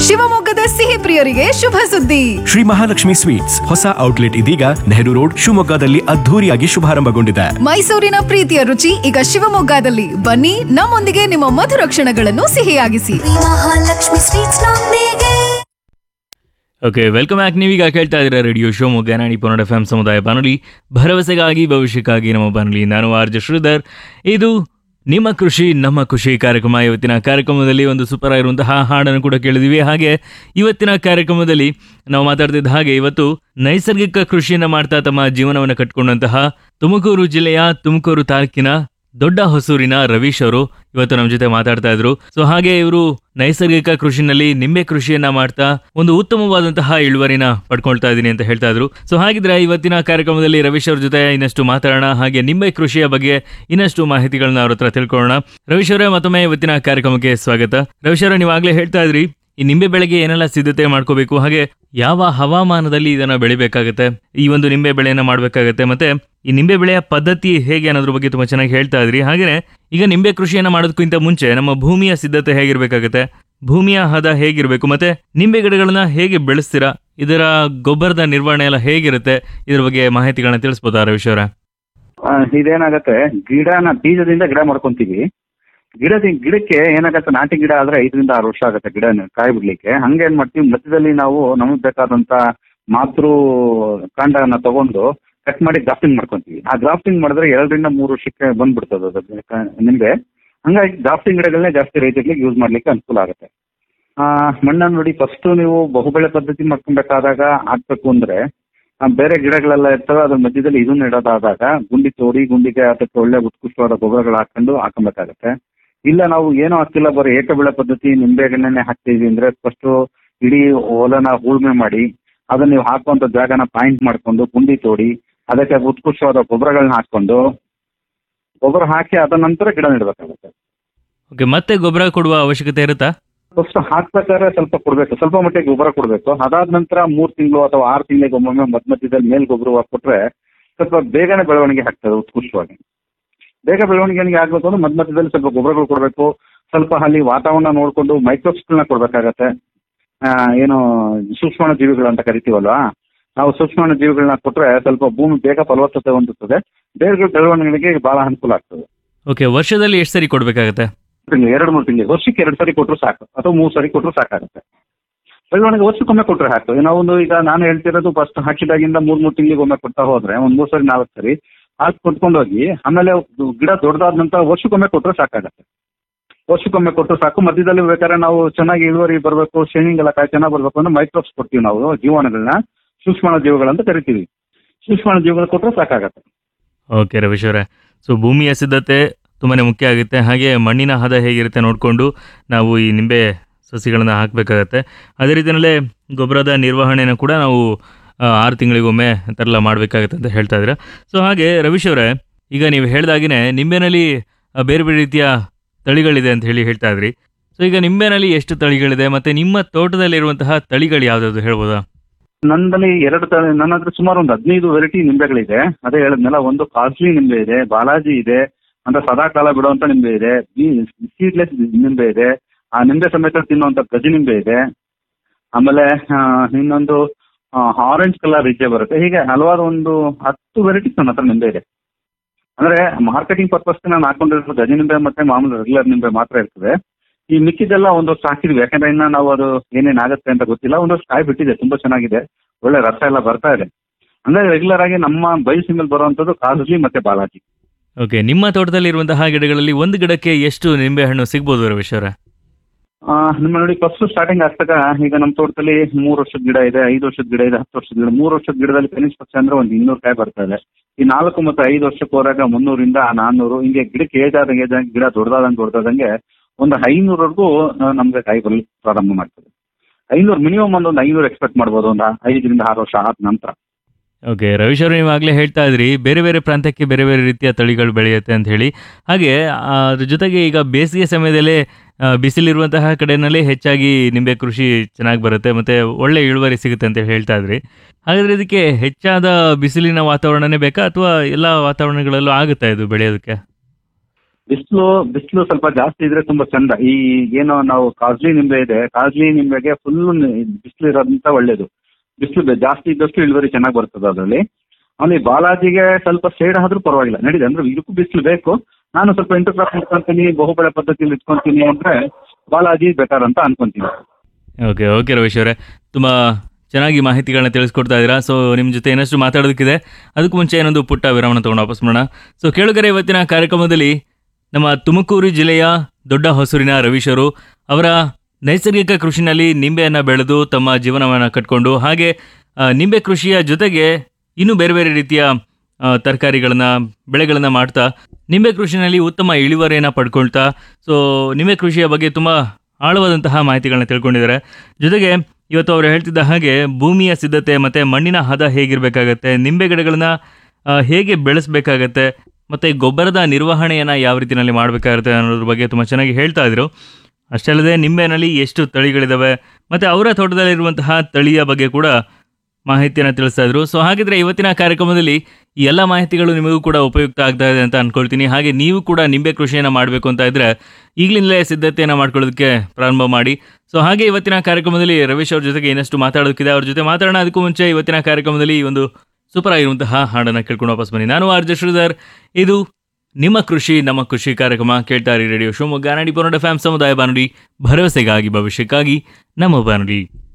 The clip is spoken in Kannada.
ಶಿವಮೊಗ್ಗದ ಸಿಹಿ ಪ್ರಿಯರಿಗೆ ಶುಭ ಸುದ್ದಿ ಶ್ರೀ ಮಹಾಲಕ್ಷ್ಮಿ ಸ್ವೀಟ್ಸ್ ಹೊಸ ಔಟ್ಲೆಟ್ ಇದೀಗ ನೆಹರು ರೋಡ್ ಶಿವಮೊಗ್ಗದಲ್ಲಿ ಅದ್ಧೂರಿಯಾಗಿ ಶುಭಾರಂಭಗೊಂಡಿದೆ ಮೈಸೂರಿನ ಪ್ರೀತಿಯ ರುಚಿ ಈಗ ಶಿವಮೊಗ್ಗದಲ್ಲಿ ಬನ್ನಿ ನಮ್ಮೊಂದಿಗೆ ನಿಮ್ಮ ಮಧುರ ಕ್ಷಣಗಳನ್ನು ಸಿಹಿಯಾಗಿಸಿ ಮಹಾಲಕ್ಷ್ಮಿ ಸ್ವೀಟ್ಸ್ ನೊಂದಿಗೆ ಓಕೆ ವೆಲ್ಕಮ್ ಬ್ಯಾಕ್ ನೀವೀಗ ಕೇಳ್ತಾ ಇದ್ದೀರಾ ರೇಡಿಯೋ ಶಿವಮೊಗ್ಗ ನಾಡಿ ಪೊನ್ನಡ ಎಫ್ ಎಂ ಸಮುದಾಯ ಬಾನುಲಿ ಭರವಸೆಗಾಗಿ ಭವಿಷ್ಯಕ್ಕಾಗಿ ನಮ್ಮ ಬಾನುಲಿ ನಾನು ಆರ್ ಜೆ ಶ್ರೀಧರ್ ಇದು ನಿಮ್ಮ ಕೃಷಿ ನಮ್ಮ ಖುಷಿ ಕಾರ್ಯಕ್ರಮ ಇವತ್ತಿನ ಕಾರ್ಯಕ್ರಮದಲ್ಲಿ ಒಂದು ಸೂಪರ್ ಆಗಿರುವಂತಹ ಹಾಡನ್ನು ಕೂಡ ಕೇಳಿದ್ವಿ ಹಾಗೆ ಇವತ್ತಿನ ಕಾರ್ಯಕ್ರಮದಲ್ಲಿ ನಾವು ಮಾತಾಡ್ತಿದ್ದ ಹಾಗೆ ಇವತ್ತು ನೈಸರ್ಗಿಕ ಕೃಷಿಯನ್ನು ಮಾಡ್ತಾ ತಮ್ಮ ಜೀವನವನ್ನು ಕಟ್ಕೊಂಡಂತಹ ತುಮಕೂರು ಜಿಲ್ಲೆಯ ತುಮಕೂರು ತಾಲೂಕಿನ ದೊಡ್ಡ ಹೊಸೂರಿನ ರವೀಶ್ ಅವರು ಇವತ್ತು ನಮ್ಮ ಜೊತೆ ಮಾತಾಡ್ತಾ ಇದ್ರು ಸೊ ಹಾಗೆ ಇವರು ನೈಸರ್ಗಿಕ ಕೃಷಿನಲ್ಲಿ ನಿಂಬೆ ಕೃಷಿಯನ್ನ ಮಾಡ್ತಾ ಒಂದು ಉತ್ತಮವಾದಂತಹ ಇಳುವರಿನ ಪಡ್ಕೊಳ್ತಾ ಇದ್ದೀನಿ ಅಂತ ಹೇಳ್ತಾ ಇದ್ರು ಸೊ ಹಾಗಿದ್ರೆ ಇವತ್ತಿನ ಕಾರ್ಯಕ್ರಮದಲ್ಲಿ ರವೀಶ್ ಅವ್ರ ಜೊತೆ ಇನ್ನಷ್ಟು ಮಾತಾಡೋಣ ಹಾಗೆ ನಿಂಬೆ ಕೃಷಿಯ ಬಗ್ಗೆ ಇನ್ನಷ್ಟು ಮಾಹಿತಿಗಳನ್ನ ಅವ್ರ ಹತ್ರ ತಿಳ್ಕೊಳ್ಳೋಣ ರವೀಶ್ ಅವರೇ ಮತ್ತೊಮ್ಮೆ ಇವತ್ತಿನ ಕಾರ್ಯಕ್ರಮಕ್ಕೆ ಸ್ವಾಗತ ರವೀಶ್ ಅವರೇ ನೀವು ಆಗ್ಲೇ ಹೇಳ್ತಾ ಇದ್ರಿ ಈ ನಿಂಬೆ ಬೆಳೆಗೆ ಏನೆಲ್ಲ ಸಿದ್ಧತೆ ಮಾಡ್ಕೋಬೇಕು ಹಾಗೆ ಯಾವ ಹವಾಮಾನದಲ್ಲಿ ಇದನ್ನ ಬೆಳಿಬೇಕಾಗತ್ತೆ ಈ ಒಂದು ನಿಂಬೆ ಬೆಳೆಯನ್ನ ಮಾಡ್ಬೇಕಾಗತ್ತೆ ಮತ್ತೆ ಈ ನಿಂಬೆ ಬೆಳೆಯ ಪದ್ಧತಿ ಹೇಗೆ ಅನ್ನೋದ್ರ ಬಗ್ಗೆ ತುಂಬಾ ಚೆನ್ನಾಗಿ ಹೇಳ್ತಾ ಇದ್ರಿ ಹಾಗೇನೆ ಈಗ ನಿಂಬೆ ಕೃಷಿಯನ್ನ ಮಾಡೋದಕ್ಕಿಂತ ಮುಂಚೆ ನಮ್ಮ ಭೂಮಿಯ ಸಿದ್ಧತೆ ಹೇಗಿರ್ಬೇಕಾಗತ್ತೆ ಭೂಮಿಯ ಹದ ಹೇಗಿರ್ಬೇಕು ಮತ್ತೆ ನಿಂಬೆ ಗಿಡಗಳನ್ನ ಹೇಗೆ ಬೆಳೆಸ್ತೀರಾ ಇದರ ಗೊಬ್ಬರದ ನಿರ್ವಹಣೆ ಎಲ್ಲ ಹೇಗಿರುತ್ತೆ ಇದ್ರ ಬಗ್ಗೆ ಮಾಹಿತಿಗಳನ್ನ ತಿಳಿಸ್ಬೋದಾ ರವೀಶ್ ಅವರ ಆ, ಇದೇನಾಗತ್ತೆ ಗಿಡನ ಬೀಜದಿಂದ ಗಿಡ ಮಾಡ್ಕೊಂತೀವಿ ಗಿಡದ ಗಿಡಕ್ಕೆ ಏನಾಗತ್ತೆ ನಾಟಿ ಗಿಡ ಆದ್ರೆ ಐದರಿಂದ ಆರು ವರ್ಷ ಆಗುತ್ತೆ ಗಿಡ ಕಾಯಿ ಬಿಡ್ಲಿಕ್ಕೆ ಹಂಗೆ ಏನ್ ಮಾಡ್ತೀವಿ ಮಧ್ಯದಲ್ಲಿ ನಾವು ನಮಗೆ ಬೇಕಾದಂತ ಮಾತೃ ಕಾಂಡನ ತಗೊಂಡು ಕಟ್ ಮಾಡಿ ಗ್ರಾಫ್ಟಿಂಗ್ ಮಾಡ್ಕೊಂತೀವಿ ಆ ಗ್ರಾಫ್ಟಿಂಗ್ ಮಾಡಿದ್ರೆ ಎರಡರಿಂದ ಮೂರು ವರ್ಷಕ್ಕೆ ಬಂದ್ಬಿಡ್ತದೆ ಅದು ಕ- ನಿಂಬೆ ಹಂಗಾಗಿ ಗ್ರಾಫ್ಟಿಂಗ್ ಗಿಡಗಳನ್ನೇ ಜಾಸ್ತಿ ರೈತರಿಗೆ ಯೂಸ್ ಮಾಡ್ಲಿಕ್ಕೆ ಅನುಕೂಲ ಆಗುತ್ತೆ ಆ, ಮಣ್ಣನ್ನು ನೋಡಿ ಫಸ್ಟ್ ನೀವು ಬಹುಬೆಳೆ ಪದ್ಧತಿ ಮಾಡ್ಕೊಬೇಕಾದಾಗ ಹಾಕ್ಬೇಕು ಅಂದ್ರೆ ಆ, ಬೇರೆ ಗಿಡಗಳೆಲ್ಲ ಇರ್ತವೆ ಅದ್ರ ಮಧ್ಯದಲ್ಲಿ ಇದನ್ನ ಇಡೋದಾದಾಗ ಗುಂಡಿ ತೋಡಿ ಗುಂಡಿಗೆ ಅದಕ್ಕೆ ಒಳ್ಳೆ ಉತ್ಕೃಷ್ಟವಾದ ಗೊಬ್ಬರಗಳು ಹಾಕೊಂಡು ಹಾಕೊಬೇಕಾಗತ್ತೆ ಇಲ್ಲ ನಾವು ಏನೂ ಹಾಕ್ತಿಲ್ಲ ಬರೀ ಏಕ ಬೆಳೆ ಪದ್ಧತಿ ನಿಂಬೆಗಳನ್ನೇ ಹಾಕ್ತೀವಿ ಅಂದ್ರೆ ಫಸ್ಟ್ ಇಡೀ ಹೊಲನ ಉಳುಮೆ ಮಾಡಿ ಅದನ್ನ ನೀವು ಹಾಕುವಂತ ಜಾಗನ ಪಾಯಿಂಟ್ ಮಾಡ್ಕೊಂಡು ಗುಂಡಿ ತೋಡಿ ಅದಕ್ಕೆ ಉತ್ಕೃಷ್ಟವಾದ ಗೊಬ್ಬರಗಳನ್ನ ಹಾಕೊಂಡು ಗೊಬ್ಬರ ಹಾಕಿ ಅದ ನಂತರ ಗಿಡ ನೆಡಬೇಕಾಗುತ್ತೆ ಓಕೆ ಮತ್ತೆ ಗೊಬ್ಬರ ಕೊಡುವ ಅವಶ್ಯಕತೆ ಇರುತ್ತಾ ಫಸ್ಟ್ ಹಾಕ್ಬೇಕಾದ್ರೆ ಸ್ವಲ್ಪ ಕೊಡ್ಬೇಕು ಸ್ವಲ್ಪ ಮಟ್ಟಿಗೆ ಗೊಬ್ಬರ ಕೊಡಬೇಕು ಅದಾದ ನಂತರ ಮೂರು ತಿಂಗಳು ಅಥವಾ ಆರು ತಿಂಗಳಿಗೆ ಒಮ್ಮೊಮ್ಮೆ ಮಧ್ಯ ಮಧ್ಯದಲ್ಲಿ ಮೇಲ್ ಗೊಬ್ಬರ ಹಾಕ್ಬಿಟ್ರೆ ಸ್ವಲ್ಪ ಬೇಗನೆ ಬೆಳವಣಿಗೆ ಆಗ್ತದೆ ಉತ್ಕೃಷ್ಟವಾಗಿ ಬೇಗ ಬೆಳವಣಿಗೆ ಆಗ್ಬೇಕು ಅಂದ್ರೆ ಮಧ್ಯ ಮಧ್ಯದಲ್ಲಿ ಸ್ವಲ್ಪ ಗೊಬ್ಬರಗಳು ಕೊಡಬೇಕು ಸ್ವಲ್ಪ ಅಲ್ಲಿ ವಾತಾವರಣ ನೋಡಿಕೊಂಡು ಮೈಕ್ರೋಬ್ಸ್ಗಳನ್ನ ಕೊಡಬೇಕಾಗತ್ತೆ ಏನು ಸೂಕ್ಷ್ಮಾಣು ಜೀವಿಗಳು ಅಂತ ಕರಿತೀವಲ್ವಾ ನಾವು ಸೂಕ್ಷ್ಮಾಣು ಜೀವಿಗಳನ್ನ ಕೊಟ್ರೆ ಸ್ವಲ್ಪ ಭೂಮಿ ಬೇಗ ಫಲವತ್ತತೆ ಹೊಂದುತ್ತದೆ ಬೇರೆ ಬೆಳವಣಿಗೆಗೆ ಬಹಳ ಅನುಕೂಲ ಆಗ್ತದೆ ಓಕೆ ವರ್ಷದಲ್ಲಿ ಎಷ್ಟು ಸರಿ ಕೊಡ್ಬೇಕಾಗತ್ತೆ ತಿಂಗಳು ಎರಡು ಮೂರು ತಿಂಗಳು ವರ್ಷಕ್ಕೆ ಎರಡು ಸರಿ ಕೊಟ್ಟರು ಸಾಕು ಅಥವಾ ಮೂರು ಸರಿ ಕೊಟ್ಟರು ಸಾಕಾಗುತ್ತೆ ಬೆಳವಣಿಗೆ ವರ್ಷಕ್ಕೊಮ್ಮೆ ಕೊಟ್ಟರೆ ಸಾಕು ನಾವೊಂದು ಈಗ ನಾನು ಹೇಳ್ತಿರೋದು ಫಸ್ಟ್ ಹಾಕಿದಾಗಿಂದ ಮೂರು ಮೂರು ತಿಂಗಳಿಗೆ ಒಮ್ಮೆ ಕೊಡ್ತಾ ಹೋದ್ರೆ ಒಂದು ಮೂರು ಸರಿ ನಾಲ್ಕು ಸರಿ ಹಾಕಿ ಕೊಟ್ಕೊಂಡು ಹೋಗಿ ಆಮೇಲೆ ಅದು ಗಿಡ ದೊಡ್ಡದಾದ ನಂತರ ವರ್ಷಕ್ಕೊಮ್ಮೆ ಕೊಟ್ಟರೆ ಸಾಕಾಗತ್ತೆ ವರ್ಷಕ್ಕೊಮ್ಮೆ ಕೊಟ್ಟರು ಸಾಕು ಮಧ್ಯದಲ್ಲಿ ಬೇಕಾದ್ರೆ ನಾವು ಚೆನ್ನಾಗಿ ಇಳುವರಿ ಬರಬೇಕು ಶೇನಿಂಗ್ ಎಲ್ಲ ಕಾಯಿ ಚೆನ್ನಾಗಿ ಬರಬೇಕು ಅಂದ್ರೆ ಮೈಕ್ರೋಬ್ಸ್ ಕೊಡ್ತೀವಿ ನಾವು ಜೀವಾಣುಗಳನ್ನ ಸೂಕ್ಷ್ಮಾಣು ಜೀವಿಗಳಂತ ಕರಿತೀವಿ ಸೂಕ್ಷ್ಮಾಣು ಜೀವಿಗಳು ಕೊಟ್ಟರೆ ಸಾಕಾಗತ್ತೆ ಓಕೆ ರವೀಶ್ ಅವರೇ ಸೊ ಭೂಮಿಯ ಸಿದ್ಧತೆ ತುಂಬಾ ಮುಖ್ಯ ಆಗುತ್ತೆ ಹಾಗೆ ಮಣ್ಣಿನ ಹದ ಹೇಗಿರುತ್ತೆ ನೋಡಿಕೊಂಡು ನಾವು ಈ ನಿಂಬೆ ಸಸಿಗಳನ್ನು ಹಾಕಬೇಕಾಗತ್ತೆ ಅದೇ ರೀತಿಯಲ್ಲೇ ಗೊಬ್ಬರದ ನಿರ್ವಹಣೆನ ಕೂಡ ನಾವು ಆ, ಆರು ತಿಂಗಳಿಗೊಮ್ಮೆ ಅಂತೆಲ್ಲ ಮಾಡಬೇಕಾಗತ್ತೆ ಅಂತ ಹೇಳ್ತಾ ಇದ್ದೀರಾ ಸೊ ಹಾಗೆ ರವೀಶ್ ಅವರೇ ಈಗ ನೀವು ಹೇಳ್ದಾಗಿನೇ ನಿಂಬೆನಲ್ಲಿ ಆ, ಬೇರೆ ಬೇರೆ ರೀತಿಯ ತಳಿಗಳಿದೆ ಅಂತ ಹೇಳಿ ಹೇಳ್ತಾ ಇದ್ರಿ ಸೊ ಈಗ ನಿಂಬೆನಲ್ಲಿ ಎಷ್ಟು ತಳಿಗಳಿದೆ ಮತ್ತು ನಿಮ್ಮ ತೋಟದಲ್ಲಿರುವಂತಹ ತಳಿಗಳು ಯಾವ್ದಾದ್ರು ಹೇಳ್ಬೋದಾ ನನ್ನಲ್ಲಿ ಎರಡು ತರ ನನ್ನ ಹತ್ರ ಸುಮಾರು ಒಂದು ಹದಿನೈದು ವೆರೈಟಿ ನಿಂಬೆಗಳಿದೆ ಅದೇ ಹೇಳಿದ್ನಲ್ಲ ಒಂದು ಕಾಸ್ಟ್ಲಿ ನಿಂಬೆ ಇದೆ ಬಾಲಾಜಿ ಇದೆ ಅಂದ್ರೆ ಸದಾ ಕಾಲ ಬಿಡುವಂತ ನಿಂಬೆ ಇದೆ ಸೀಡ್ಲೆಸ್ ನಿಂಬೆ ಇದೆ ಆ ನಿಂಬೆ ಸಮೇತ ತಿನ್ನುವಂತ ಗಜಿ ನಿಂಬೆ ಇದೆ ಆಮೇಲೆ ಆ, ಇನ್ನೊಂದು ಆರೆಂಜ್ ಕಲರ್ ರೀತಿಯ ಬರುತ್ತೆ ಹೀಗೆ ಹಲವಾರು ಒಂದು ಹತ್ತು ವೆರೈಟೀಸ್ ನನ್ನ ಹತ್ರ ನಿಂಬೆ ಇದೆ ಅಂದ್ರೆ ಮಾರ್ಕೆಟಿಂಗ್ ಪರ್ಪಸ್ ನಾನು ಹಾಕೊಂಡಿರೋ ಗಜಿ ನಿಂಬೆ ಮತ್ತೆ ಮಾಮೂಲು ರೆಗ್ಯುಲರ್ ನಿಂಬೆ ಮಾತ್ರ ಇರ್ತದೆ ಈ ಮಿಕ್ಕಿದೆಲ್ಲ ಒಂದಷ್ಟು ಹಾಕಿದ್ವಿ ಯಾಕಂದ್ರೆ ಇನ್ನ ನಾವು ಅದು ಏನೇನ್ ಆಗುತ್ತೆ ಅಂತ ಗೊತ್ತಿಲ್ಲ ಒಂದಷ್ಟು ಕಾಯಿ ಬಿಟ್ಟಿದೆ ತುಂಬಾ ಚೆನ್ನಾಗಿದೆ ಒಳ್ಳೆ ರಸ ಎಲ್ಲ ಬರ್ತಾ ಇದೆ ಅಂದ್ರೆ ರೆಗ್ಯುಲರ್ ಆಗಿ ನಮ್ಮ ಬಯಸಿನಲ್ಲಿ ಬರುವಂತದ್ದು ಕಾಜುಲಿ ಮತ್ತೆ ಬಾಲಾಜಿ ಓಕೆ ನಿಮ್ಮ ತೋಟದಲ್ಲಿರುವಂತಹ ಗಿಡಗಳಲ್ಲಿ ಒಂದು ಗಿಡಕ್ಕೆ ಎಷ್ಟು ನಿಂಬೆಹಣ್ಣು ಸಿಗ್ಬೋದು ರವೀಶ್ ಅವರೇ ಆ, ನಿಮ್ಮ ನೋಡಿ ಫಸ್ಟ್ ಸ್ಟಾರ್ಟಿಂಗ್ ಆಗ್ತಾಗ ಈಗ ನಮ್ಮ ತೋಟದಲ್ಲಿ ಮೂರು ವರ್ಷದ ಗಿಡ ಇದೆ ಐದು ವರ್ಷದ ಗಿಡ ಇದೆ ಹತ್ತು ವರ್ಷದ ಗಿಡ ಮೂರು ವರ್ಷದ ಗಿಡದಲ್ಲಿ ಕನಿಷ್ಠ ಪಕ್ಷ ಅಂದ್ರೆ ಒಂದು ಇನ್ನೂರು ಕಾಯಿ ಬರ್ತಾ ಇದೆ ಈ ನಾಲ್ಕು ಮತ್ತು ಐದು ವರ್ಷಕ್ಕೆ ಹೋದಾಗ ಮುನ್ನೂರಿಂದ ನಾನ್ನೂರು ಹಿಂಗೆ ಗಿಡಕ್ಕೆ ಏಜ್ ಆದಂಗೆ ಏಜ್ ಆದಂಗೆ ಗಿಡ ದೊಡ್ಡದಾದಂಗೆ ದೊಡ್ಡದಾದಂಗೆ ಒಂದು ಐನೂರವರೆಗೂ ನಮ್ಗೆ ಕಾಯಿ ಬರ್ಲಿಕ್ಕೆ ಪ್ರಾರಂಭ ಮಾಡ್ತದೆ ಐನೂರು ಮಿನಿಮಮ್ ಒಂದು ಐನೂರು ಎಕ್ಸ್ಪೆಕ್ಟ್ ಮಾಡ್ಬೋದು ಒಂದು ಐದರಿಂದ ಆರು ವರ್ಷ ಆದ ನಂತರ ಓಕೆ ರವೀಶ್ ಅವರು ನೀವಾಗಲೇ ಹೇಳ್ತಾ ಇದ್ರಿ ಬೇರೆ ಬೇರೆ ಪ್ರಾಂತ್ಯಕ್ಕೆ ಬೇರೆ ಬೇರೆ ರೀತಿಯ ತಳಿಗಳು ಬೆಳೆಯುತ್ತೆ ಅಂತ ಹೇಳಿ ಹಾಗೆ ಆ, ಅದ್ರ ಜೊತೆಗೆ ಈಗ ಬೇಸಿಗೆ ಸಮಯದಲ್ಲೇ ಆ, ಬಿಸಿಲಿರುವಂತಹ ಕಡೆಯಲ್ಲಿ ಹೆಚ್ಚಾಗಿ ನಿಂಬೆ ಕೃಷಿ ಚೆನ್ನಾಗಿ ಬರುತ್ತೆ ಮತ್ತು ಒಳ್ಳೆ ಇಳುವರಿ ಸಿಗುತ್ತೆ ಅಂತ ಹೇಳ್ತಾ ಇದ್ರಿ ಹಾಗಾದ್ರೆ ಇದಕ್ಕೆ ಹೆಚ್ಚಾದ ಬಿಸಿಲಿನ ವಾತಾವರಣನೇ ಬೇಕಾ ಅಥವಾ ಎಲ್ಲ ವಾತಾವರಣಗಳಲ್ಲೂ ಆಗುತ್ತಾ ಇದು ಬೆಳೆಯೋದಕ್ಕೆ ಬಿಸಿಲು ಬಿಸಿಲು ಸ್ವಲ್ಪ ಜಾಸ್ತಿ ಇದ್ರೆ ತುಂಬಾ ಚಂದ ಈ ಏನೋ ನಾವು ಕಾಜ್ಲಿ ನಿಂಬೆ ಇದೆ ಕಾಜ್ಲಿ ನಿಂಬೆಗೆ ಫುಲ್ ಬಿಸಿಲು ಇರೋದಂತ ಒಳ್ಳೇದು ಬಿಸಿಲು ಜಾಸ್ತಿ ಇದ್ದಷ್ಟು ಇಳುವರಿ ಚೆನ್ನಾಗಿ ಬರ್ತದೆ ಅದರಲ್ಲಿ ಆಮೇಲೆ ಈ ಬಾಲಾಜಿಗೆ ಸ್ವಲ್ಪ ಸೇಡ್ ಆದ್ರೂ ಪರವಾಗಿಲ್ಲ ನಡೀದೆ ಅಂದ್ರೆ ಇದಕ್ಕೂ ಬಿಸಿಲು ಬೇಕು ನಾನು ಸ್ವಲ್ಪ ಇಂಟರ್ ಕ್ರಾಪ್ ಇಟ್ಕೊಂತೀನಿ ಬಹುಬೆಳೆ ಪದ್ಧತಿಯಲ್ಲಿ ಇಟ್ಕೊಂತೀನಿ ಅಂದ್ರೆ ಬಾಲಾಜಿ ಬೆಟರ್ ಅಂತ ಅನ್ಕೊಂತೀನಿ ಓಕೆ ಓಕೆ ರಮೇಶ್ ಅವರೇ ತುಂಬ ಚೆನ್ನಾಗಿ ಮಾಹಿತಿಗಳನ್ನ ತಿಳಿಸ್ಕೊಡ್ತಾ ಇದ್ದೀರಾ ಸೊ ನಿಮ್ಮ ಜೊತೆ ಏನಷ್ಟು ಮಾತಾಡೋದಕ್ಕಿದೆ ಅದಕ್ಕೂ ಮುಂಚೆ ಏನೊಂದು ಪುಟ್ಟ ವಿರಾಮನ ತೊಗೊಂಡು ವಾಪಸ್ ಮಾಡೋಣ ಸೊ ಕೇಳುಗರೆ ಇವತ್ತಿನ ಕಾರ್ಯಕ್ರಮದಲ್ಲಿ ನಮ್ಮ ತುಮಕೂರು ಜಿಲ್ಲೆಯ ದೊಡ್ಡ ಹೊಸೂರಿನ ರವೀಶ್ ಅವರು ಅವರ ನೈಸರ್ಗಿಕ ಕೃಷಿನಲ್ಲಿ ನಿಂಬೆಯನ್ನು ಬೆಳೆದು ತಮ್ಮ ಜೀವನವನ್ನು ಕಟ್ಕೊಂಡು ಹಾಗೆ ಆ, ನಿಂಬೆ ಕೃಷಿಯ ಜೊತೆಗೆ ಇನ್ನೂ ಬೇರೆ ಬೇರೆ ರೀತಿಯ ತರಕಾರಿಗಳನ್ನು ಬೆಳೆಗಳನ್ನು ಮಾಡ್ತಾ ನಿಂಬೆ ಕೃಷಿನಲ್ಲಿ ಉತ್ತಮ ಇಳುವರಿಯನ್ನು ಪಡ್ಕೊಳ್ತಾ ಸೊ ನಿಂಬೆ ಕೃಷಿಯ ಬಗ್ಗೆ ತುಂಬ ಆಳವಾದಂತಹ ಮಾಹಿತಿಗಳನ್ನ ತಿಳ್ಕೊಂಡಿದ್ದಾರೆ ಜೊತೆಗೆ ಇವತ್ತು ಅವರು ಹೇಳ್ತಿದ್ದ ಹಾಗೆ ಭೂಮಿಯ ಸಿದ್ಧತೆ ಮತ್ತು ಮಣ್ಣಿನ ಹದ ಹೇಗಿರಬೇಕಾಗತ್ತೆ ನಿಂಬೆ ಗಿಡಗಳನ್ನ ಆ, ಹೇಗೆ ಬೆಳೆಸಬೇಕಾಗತ್ತೆ ಮತ್ತು ಗೊಬ್ಬರದ ನಿರ್ವಹಣೆಯನ್ನು ಯಾವ ರೀತಿಯಲ್ಲಿ ಮಾಡಬೇಕಾಗುತ್ತೆ ಅನ್ನೋದ್ರ ಬಗ್ಗೆ ತುಂಬ ಚೆನ್ನಾಗಿ ಹೇಳ್ತಾ ಇದ್ರು ಅಷ್ಟೇ ಅಲ್ಲದೆ ನಿಂಬೆನಲ್ಲಿ ಎಷ್ಟು ತಳಿಗಳಿದ್ದಾವೆ ಮತ್ತು ಅವರ ತೋಟದಲ್ಲಿರುವಂತಹ ತಳಿಯ ಬಗ್ಗೆ ಕೂಡ ಮಾಹಿತಿಯನ್ನು ತಿಳಿಸ್ತಾ ಇದ್ರು ಸೊ ಹಾಗಿದ್ರೆ ಇವತ್ತಿನ ಕಾರ್ಯಕ್ರಮದಲ್ಲಿ ಈ ಎಲ್ಲ ಮಾಹಿತಿಗಳು ನಿಮಗೂ ಕೂಡ ಉಪಯುಕ್ತ ಆಗ್ತಾ ಇದೆ ಅಂತ ಅನ್ಕೊಳ್ತೀನಿ ಹಾಗೆ ನೀವು ಕೂಡ ನಿಂಬೆ ಕೃಷಿಯನ್ನು ಮಾಡಬೇಕು ಅಂತ ಇದ್ರೆ ಈಗಲಿಂದಲೇ ಸಿದ್ಧತೆಯನ್ನು ಮಾಡ್ಕೊಳ್ಳೋದಕ್ಕೆ ಪ್ರಾರಂಭ ಮಾಡಿ ಸೊ ಹಾಗೆ ಇವತ್ತಿನ ಕಾರ್ಯಕ್ರಮದಲ್ಲಿ ರವೀಶ್ ಅವ್ರ ಜೊತೆಗೆ ಇನ್ನಷ್ಟು ಮಾತಾಡೋದಕ್ಕಿದೆ ಅವ್ರ ಜೊತೆ ಮಾತಾಡೋಣ ಅದಕ್ಕೂ ಮುಂಚೆ ಇವತ್ತಿನ ಕಾರ್ಯಕ್ರಮದಲ್ಲಿ ಈ ಒಂದು ಸೂಪರ್ ಆಗಿರುವಂತಹ ಹಾಡನ್ನು ಕೇಳ್ಕೊಂಡು ವಾಪಸ್ ಬನ್ನಿ ನಾನು ಆರ್ ಜೆ ಶ್ರೀಧರ್ ಇದು ನಿಮ್ಮ ಕೃಷಿ ನಮ್ಮ ಕೃಷಿ ಕಾರ್ಯಕ್ರಮ ಕೇಳ್ತಾ ಇರಿ ರೇಡಿಯೋ ಶಿವಮೊಗ್ಗ ನಾಡಿ ಪೊನ್ನಡ ಫ್ಯಾಮ್ ಸಮುದಾಯ ಬಾನುಡಿ ಭರವಸೆಗಾಗಿ ಭವಿಷ್ಯಕ್ಕಾಗಿ ನಮ್ಮ ಬಾನುಡಿ